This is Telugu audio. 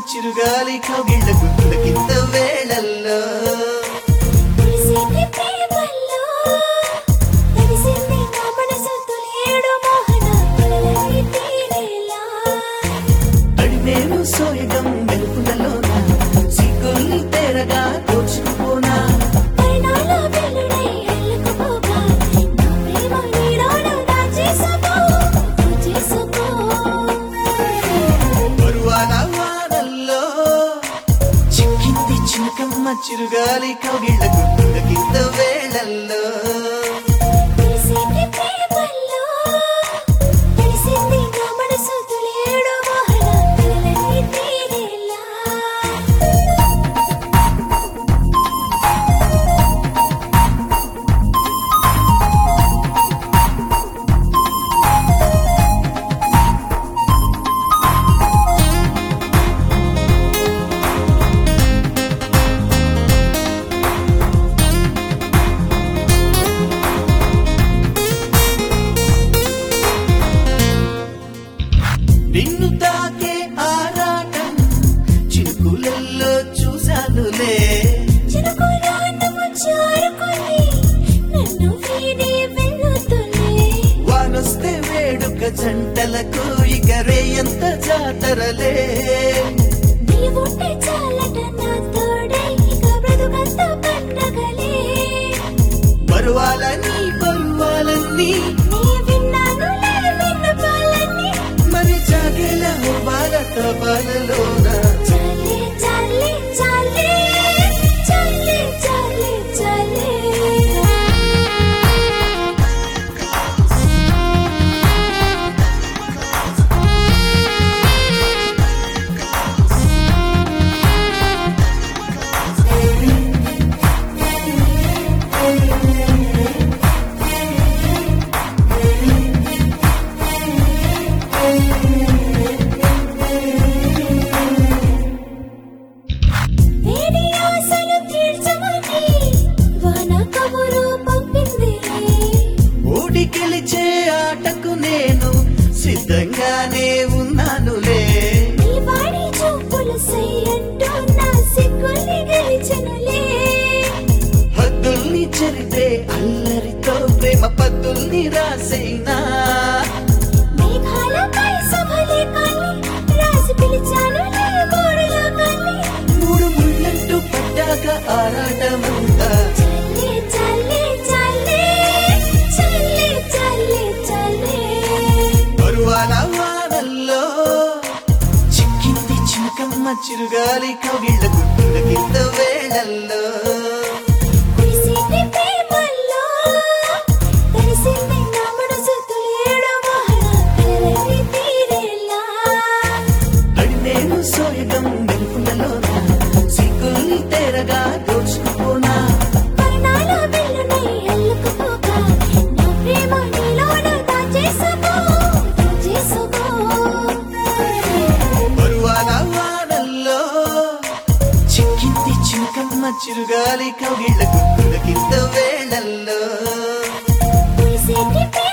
చిరుగాలి కవిళ్ళ గుంతుల కింద వేళల్లో తెలిసింది ప్రేమల్లో తెలిసింది నా మనసు తొలియేడు మోహన కలలన్నీ తీరేలా అడివేను సోయగం వెలుపులలోన సిగ్గుల్ని తెరగా దోచుకుపోనా పైనాల వెల్లుడై అల్లుకుపోగా నా ప్రేమ నీడోన దాచేసుకో చేసుకో పరువాల వానల్లో చిక్కింది చిలకమ్మ చిరుగాలి కవిళ్ళ గుంతుల కింద వేళల్లో తెలిసింది ప్రేమల్లో తెలిసింది నా మనసు తొలియేడు మోహన కలలన్నీ తీరేలా నిన్ను తాకే ఆరాటం చిరుకులల్లో చూశానులే చిరుకులాటము చారుకొని నన్ను వీడి వెళ్ళుతులే వానొస్తే వేడుక జంటలకు ఇక రేయంత జాతరలే నీవుంటే చాలట నా తోడే ఇక బ్రతుకంత పండగలే పరువాలని పరువాలన్నీ నీ విన్నానులే విన్నపాలన్నీ మరి జాగేల భారత బాలలోన చాలే చాలే చాలే చాలే చాలే చాలే వేడి ఆశలు తీర్చమని వాన కబురు పంపిందిలే ఓడి గెలిచే ఆటకు నేను సిద్ధంగానే ఉన్నానులే నీ వాడి చూపులు సయ్యంటూ నా సిగ్గుల్ని గెలిచెనులే హద్దుల్ని చెరితే అల్లరితో ప్రేమ పద్దుల్ని రాసేనా మేఘాలపై సభలే కానీ రాసి పిలిచాను నీ గోడలో కానీ మూడు ముళ్ళంటూ పట్టాక ఆరాటమంతా చల్లే చల్లే చల్లే చల్లే చల్లే చల్లే పరువాల వానల్లో చిక్కింది చిలకమ్మ చిరుగాలి కవిళ్ళ గుట్టుల కింద వేళల్లో తెలిసింది ప్రేమల్లో తెలిసింది నా మనసు తొలియేడు మోహన కలలన్నీ తీరేలా అడినేను సోయగం వెలుపులలోన సిగ్గుల్ని తెరగా దోచుకుపోనా పైనాల వెల్లునై అల్లుకుపోగా నా ప్రేమ నీలోన దాచేసుకో దాచేసుకో పరువాల వానల్లో చిక్కింది చిలకమ్మ చిరుగాలి కవిళ్ళ గుట్టుల కింద వేళల్లో తెలిసింది ప్రేమల్లో